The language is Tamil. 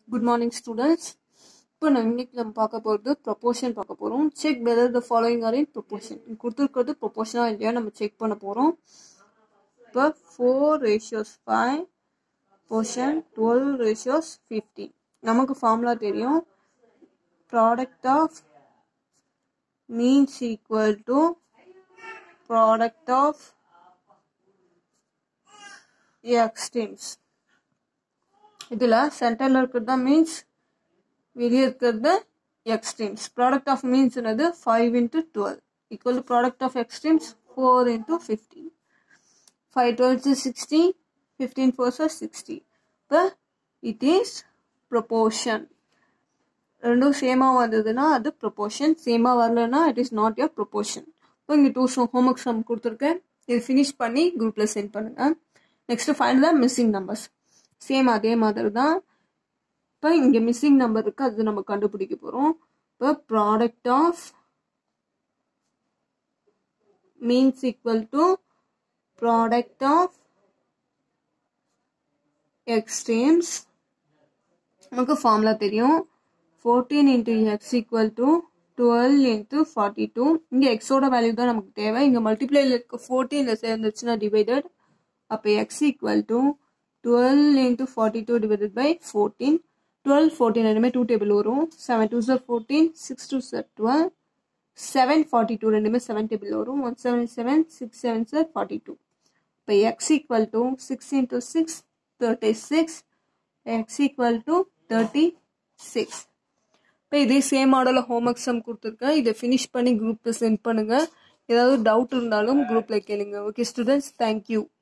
குட் மார்னிங் ஸ்டூடெண்ட்ஸ் இப்போ நம்ம இன்னைக்கு நம்ம பார்க்க போகிறது ப்ரொபோர்ஷன் பார்க்க போகிறோம் check whether the following are in proportion கொடுத்துருக்கிறது ப்ரொபோர்ஷனாக இல்லையா நம்ம செக் பண்ண போகிறோம் இப்போ four ratios five portion twelve ratios fifteen நமக்கு ஃபார்முலா தெரியும் product of means equal to product of extremes இதில் சென்டரில் இருக்கிறது தான் மீன்ஸ் வெளியே இருக்கிறது எக்ஸ்ட்ரீம்ஸ் ப்ராடக்ட் ஆஃப் மீன்ஸ் என்னது five into twelve equal to product of extremes four into fifteen five twelves sixty fifteen fours sixty இப்போ இட் இஸ் ப்ரொபோர்ஷன் ரெண்டும் சேமாக வந்ததுன்னா அது ப்ரொபோர்ஷன் சேமாக வரலன்னா இட் இஸ் நாட் யர் ப்ரொபோர்ஷன் இப்போ இங்கே டூ ஷோ ஹோம்ஒர்க் சம் கொடுத்துருக்கேன் இது ஃபினிஷ் பண்ணி குரூப்பில் சென்ட் பண்ணுங்கள் next find the missing numbers same அதே மாதிரி தான் இப்போ இங்கே மிஸ்ஸிங் நம்பர் இருக்குது அது நம்ம கண்டுபிடிக்க போகிறோம் இப்போ product of means equal to product of extremes நமக்கு ஃபார்முலா தெரியும் fourteen into X equal to twelve into forty two இங்கே எக்ஸோட வேல்யூ தான் நமக்கு தேவை இங்கே மல்டிப்ளைல இருக்க ஃபோர்டீனில் சேர்ந்துச்சுன்னா டிவைடட் அப்போ X equal to twelve into forty two divided by fourteen twelve fourteen ரெண்டுமே டூ டேபிள் வரும் seven two are fourteen six two are twelve seven forty two ரெண்டுமே செவன் டேபிள் வரும் one seven seven six seven are forty two இப்போ X equal to six into six thirty six X equal to thirty six இப்போ இதே சேம் மாடலில் ஹோம்ஒர்க் சம் கொடுத்துருக்கேன் இதை ஃபினிஷ் பண்ணி குரூப்பில் சென்ட் பண்ணுங்கள் ஏதாவது டவுட் இருந்தாலும் குரூப்பில் கேளுங்க ஓகே ஸ்டூடெண்ட்ஸ் தேங்க்யூ